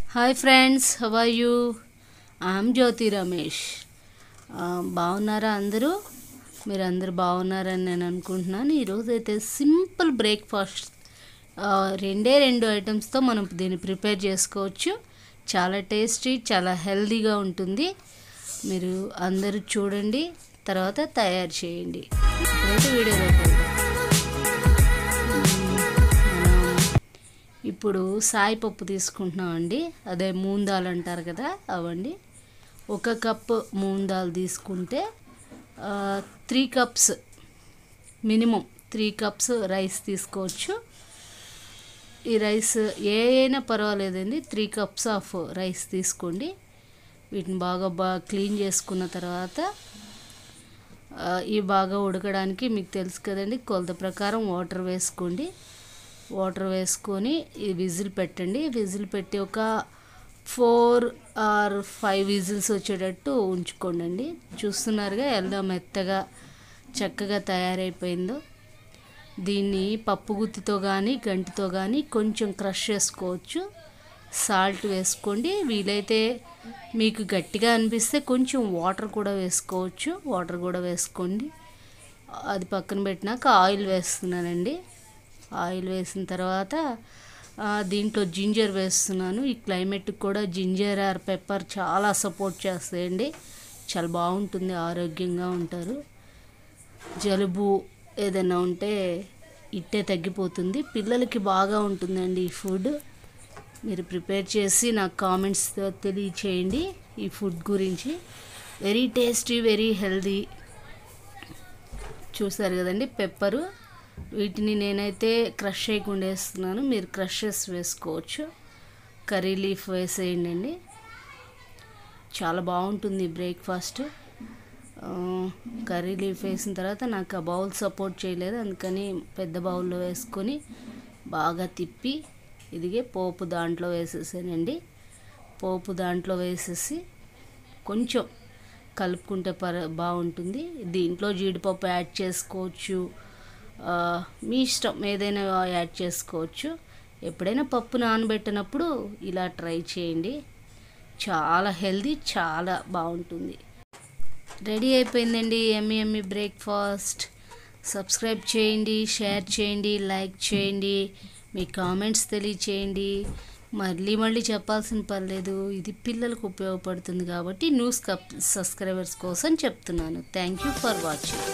Hi friends how are you I'm Jyothi Ramesh ఆ, బాగున్నారా అందరూ మీరు అందరు బాగున్నారని నేను అనుకుంటున్నాను ఈరోజు అయితే సింపుల్ బ్రేక్ఫాస్ట్ ఆ, రెండే రెండు ఐటమ్స్తో మనం దీన్ని ప్రిపేర్ చేసుకోవచ్చు చాలా టేస్టీ చాలా హెల్తీగా ఉంటుంది మీరు అందరూ చూడండి తర్వాత తయారు చేయండి ఇప్పుడైతే వీడియోలోకి వెళ్దాం. మ్మ్. ఇప్పుడు సాయిపప్పు తీసుకుంటున్నాం అండి అదే మూందాలు అంటారు కదా అవండి ఒక కప్ మూందాలు తీసుకుంటే three cups minimum three cups rice తీసుకోవచ్చు ఈ రైస్ ఏ అయినా పర్వాలేదండి త్రీ కప్స్ ఆఫ్ రైస్ తీసుకోండి వీటిని బాగా బాగా క్లీన్ చేసుకున్న తర్వాత ఆ, ఇవి బాగా ఉడకడానికి మీకు తెలుసు కదండి కొలత ప్రకారం వాటర్ వేసుకోండి వాటర్ వేసుకొని ఈ విజిల్ పెట్టండి విజిల్ పెట్టి ఒక ఫోర్ ఆర్ ఫైవ్ విజిల్స్ వచ్చేటట్టు ఉంచుకోండి చూస్తున్నారుగా ఎలా మెత్తగా చక్కగా తయారైపోయిందో దీన్ని పప్పు గుత్తితో కానీ గంటితో కానీ కొంచెం క్రష్ చేసుకోవచ్చు సాల్ట్ వేసుకోండి వీలైతే మీకు గట్టిగా అనిపిస్తే కొంచెం వాటర్ కూడా వేసుకోవచ్చు వాటర్ కూడా వేసుకోండి అది పక్కన పెట్టినాక ఆయిల్ వేస్తున్నానండి ఆయిల్ వేసిన తర్వాత ఆ, దీంట్లో జింజర్ వేస్తున్నాను ఈ క్లైమేట్కి కూడా జింజర్ ఆర్ పెప్పర్ చాలా సపోర్ట్ చేస్తాయండి చాలా బాగుంటుంది ఆరోగ్యంగా ఉంటారు జలుబు ఏదైనా ఉంటే ఇట్టే తగ్గిపోతుంది పిల్లలకి బాగా ఉంటుందండి ఈ ఫుడ్ మీరు ప్రిపేర్ చేసి నాకు కామెంట్స్ తెలియచేయండి ఈ ఫుడ్ గురించి వెరీ టేస్టీ వెరీ హెల్దీ చూసారు కదండి పెప్పరు వీటిని నేనైతే క్రష్ చేయకుండా వేస్తున్నాను మీరు క్రషెస్ వేసుకోవచ్చు కర్రీ లీఫ్ వేసేయండి అండి చాలా బాగుంటుంది బ్రేక్ఫాస్ట్ ఆ, కర్రీ లీఫ్ వేసిన తర్వాత నాకు ఆ బౌల్ సపోర్ట్ చేయలేదు అందుకని పెద్ద బౌల్లో వేసుకొని బాగా తిప్పి ఇదిగే పోపు దాంట్లో వేసేసానండి పోపు దాంట్లో వేసేసి కొంచెం కలుపుకుంటే పర బాగుంటుంది దీంట్లో జీడిపప్పు యాడ్ చేసుకోవచ్చు ఆ, మీ ఇష్టం ఏదైనా యాడ్ చేసుకోవచ్చు ఎప్పుడైనా పప్పు నానబెట్టినప్పుడు ఇలా ట్రై చేయండి చాలా హెల్దీ చాలా బాగుంటుంది రెడీ అయిపోయిందండి ఎమ్మి ఎమ్మి బ్రేక్ఫాస్ట్ సబ్స్క్రైబ్ చేయండి షేర్ చేయండి లైక్ చేయండి మీ కామెంట్స్ తెలియచేయండి మళ్ళీ మళ్ళీ చెప్పాల్సిన పర్లేదు ఇది పిల్లలకు ఉపయోగపడుతుంది కాబట్టి న్యూస్ కప్ సబ్స్క్రైబర్స్ కోసం చెప్తున్నాను థ్యాంక్ యూ ఫర్ వాచింగ్